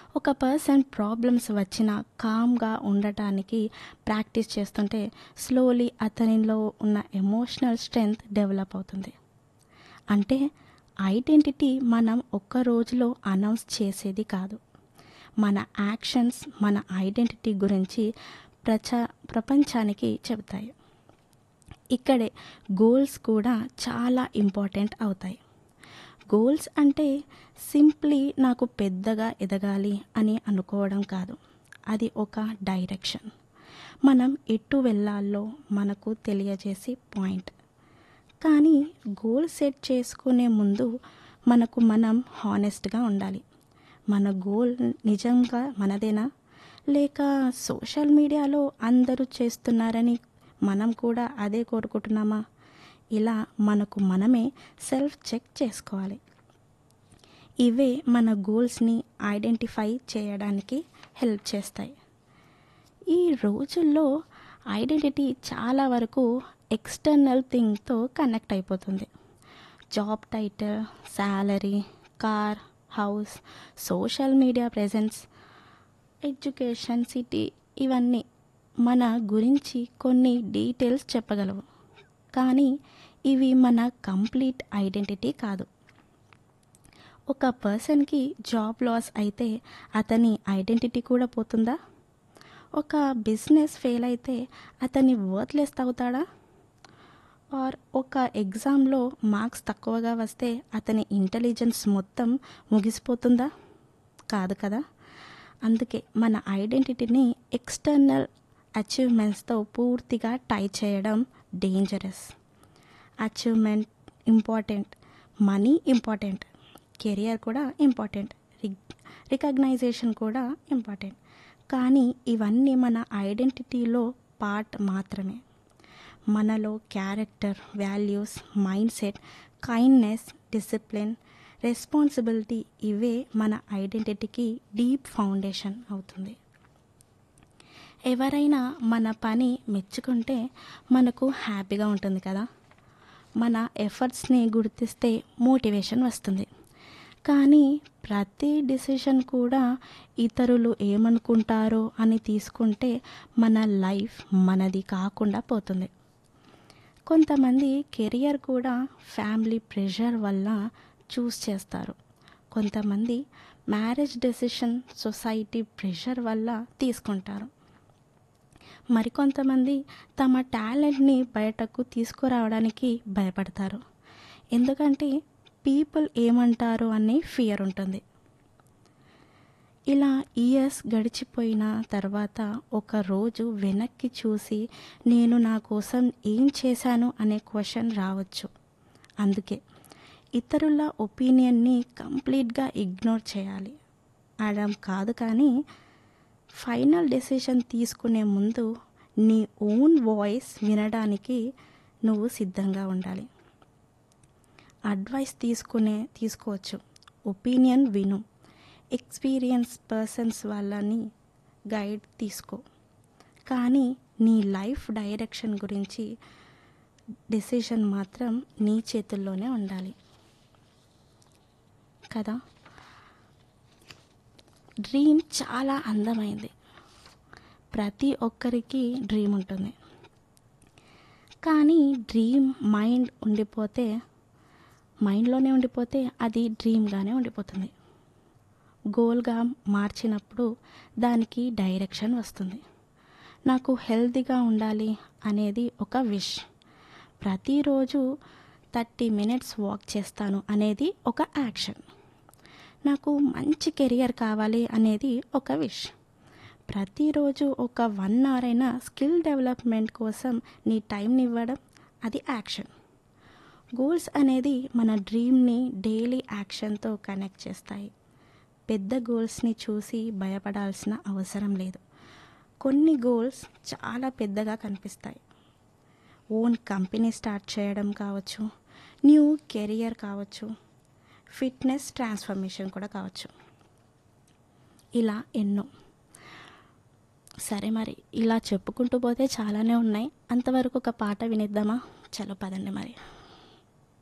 ఒక person problems వచ్చినా కామ్గా ఉండటానికి ప్రాక్టీస్ చేస్తుంటే స్లోలీ అతనిలో ఉన్న ఎమోషనల్ స్ట్రెంగ్త్ డెవలప్ అవుతుంది అంటే ఐడెంటిటీ మనం ఒక్క రోజులో అనౌన్స్ చేసేది కాదు మన యాక్షన్స్ మన ఐడెంటిటీ గురించి ప్రచ ప్రపంచానికి చెబుతాయి ఇక్కడే గోల్స్ కూడా చాలా ఇంపార్టెంట్ అవుతాయి గోల్స్ అంటే సింప్లీ నాకు పెద్దగా ఎదగాలి అని అనుకోవడం కాదు అది ఒక డైరెక్షన్ మనం ఎటు వెళ్ళాలో మనకు తెలియజేసే పాయింట్ కానీ గోల్ సెట్ చేసుకునే ముందు మనకు మనం హానెస్ట్గా ఉండాలి మన గోల్ నిజంగా మనదేనా లేక సోషల్ మీడియాలో అందరూ చేస్తున్నారని మనం కూడా అదే కోరుకుంటున్నామా ఇలా మనకు మనమే సెల్ఫ్ చెక్ చేసుకోవాలి ఇవే మన గోల్స్ని ఐడెంటిఫై చేయడానికి హెల్ప్ చేస్తాయి ఈ రోజుల్లో ఐడెంటిటీ చాలా వరకు ఎక్స్టర్నల్ థింగ్తో కనెక్ట్ అయిపోతుంది job title salary car house social media presence education city ఇవన్నీ మన గురించి కొన్ని డీటెయిల్స్ చెప్పగలవు కానీ ఇవి మన కంప్లీట్ ఐడెంటిటీ కాదు ఒక పర్సన్కి జాబ్ లాస్ అయితే అతని ఐడెంటిటీ కూడా పోతుందా ఒక బిజినెస్ ఫెయిల్ అయితే అతని వర్త్లెస్ అవుతాడా ఆర్ ఒక ఎగ్జామ్లో మార్క్స్ తక్కువగా వస్తే అతని ఇంటెలిజెన్స్ మొత్తం ముగిసిపోతుందా కాదు కదా అందుకే మన ఐడెంటిటీని ఎక్స్టర్నల్ అచీవ్మెంట్స్తో పూర్తిగా టై చేయడం dangerous achievement important money important career కూడా ఇంపార్టెంట్ రికగ్నైజేషన్ కూడా ఇంపార్టెంట్ కానీ ఇవన్నీ మన ఐడెంటిటీలో పార్ట్ మాత్రమే మనలో character values mindset kindness discipline responsibility ఇవే మన ఐడెంటిటీకి డీప్ ఫౌండేషన్ అవుతుంది ఎవరైనా మన పని మెచ్చుకుంటే మనకు హ్యాపీగా ఉంటుంది కదా మన ఎఫర్ట్స్ని గుర్తిస్తే మోటివేషన్ వస్తుంది కానీ ప్రతి డిసిషన్ కూడా ఇతరులు ఏమనుకుంటారో అని తీసుకుంటే మన లైఫ్ మనది కాకుండా పోతుంది కొంతమంది కెరియర్ కూడా ఫ్యామిలీ ప్రెషర్ వల్ల చూస్ చేస్తారు కొంతమంది మ్యారేజ్ డెసిషన్ సొసైటీ ప్రెషర్ వల్ల తీసుకుంటారు మరికొంతమంది తమ టాలెంట్ని బయటకు తీసుకురావడానికి భయపడతారు ఎందుకంటే పీపుల్ ఏమంటారు అనే ఫియర్ ఉంటుంది ఇలా ఇయర్స్ గడిచిపోయిన తర్వాత ఒక రోజు వెనక్కి చూసి నేను నా కోసం ఏం చేశాను అనే క్వశ్చన్ రావచ్చు అందుకే ఇతరుల ఒపీనియన్ని కంప్లీట్గా ఇగ్నోర్ చేయాలి అడం కాదు కానీ ఫైనల్ డెసిషన్ తీసుకునే ముందు నీ ఓన్ వాయిస్ వినడానికి నువ్వు సిద్ధంగా ఉండాలి అడ్వైస్ తీసుకునే తీసుకోవచ్చు ఒపీనియన్ విను ఎక్స్పీరియన్స్ పర్సన్స్ వాళ్ళని గైడ్ తీసుకో కానీ నీ లైఫ్ డైరెక్షన్ గురించి డెసిషన్ మాత్రం నీ చేతుల్లోనే ఉండాలి కదా డ్రీమ్ చాలా అందమైంది ప్రతి ఒక్కరికి డ్రీమ్ ఉంటుంది కానీ డ్రీమ్ మైండ్ ఉండిపోతే మైండ్లోనే ఉండిపోతే అది డ్రీమ్గానే ఉండిపోతుంది గోల్గా మార్చినప్పుడు దానికి డైరెక్షన్ వస్తుంది నాకు హెల్తీగా ఉండాలి అనేది ఒక విష్ ప్రతిరోజు థర్టీ మినిట్స్ వాక్ చేస్తాను అనేది ఒక యాక్షన్ నాకు మంచి కెరియర్ కావాలి అనేది ఒక విష్ ప్రతిరోజు ఒక వన్ అవర్ అయినా స్కిల్ డెవలప్మెంట్ కోసం నీ టైంని ఇవ్వడం అది యాక్షన్ గోల్స్ అనేది మన డ్రీమ్ని డైలీ యాక్షన్తో కనెక్ట్ చేస్తాయి పెద్ద గోల్స్ని చూసి భయపడాల్సిన అవసరం లేదు కొన్ని గోల్స్ చాలా పెద్దగా కనిపిస్తాయి ఓన్ కంపెనీ స్టార్ట్ చేయడం కావచ్చు న్యూ కెరియర్ కావచ్చు ఫిట్నెస్ ట్రాన్స్ఫర్మేషన్ కూడా కావచ్చు ఇలా ఎన్నో సరే మరి ఇలా చెప్పుకుంటూ పోతే చాలానే ఉన్నాయి అంతవరకు ఒక పాట వినిద్దామా చలో పదండి మరి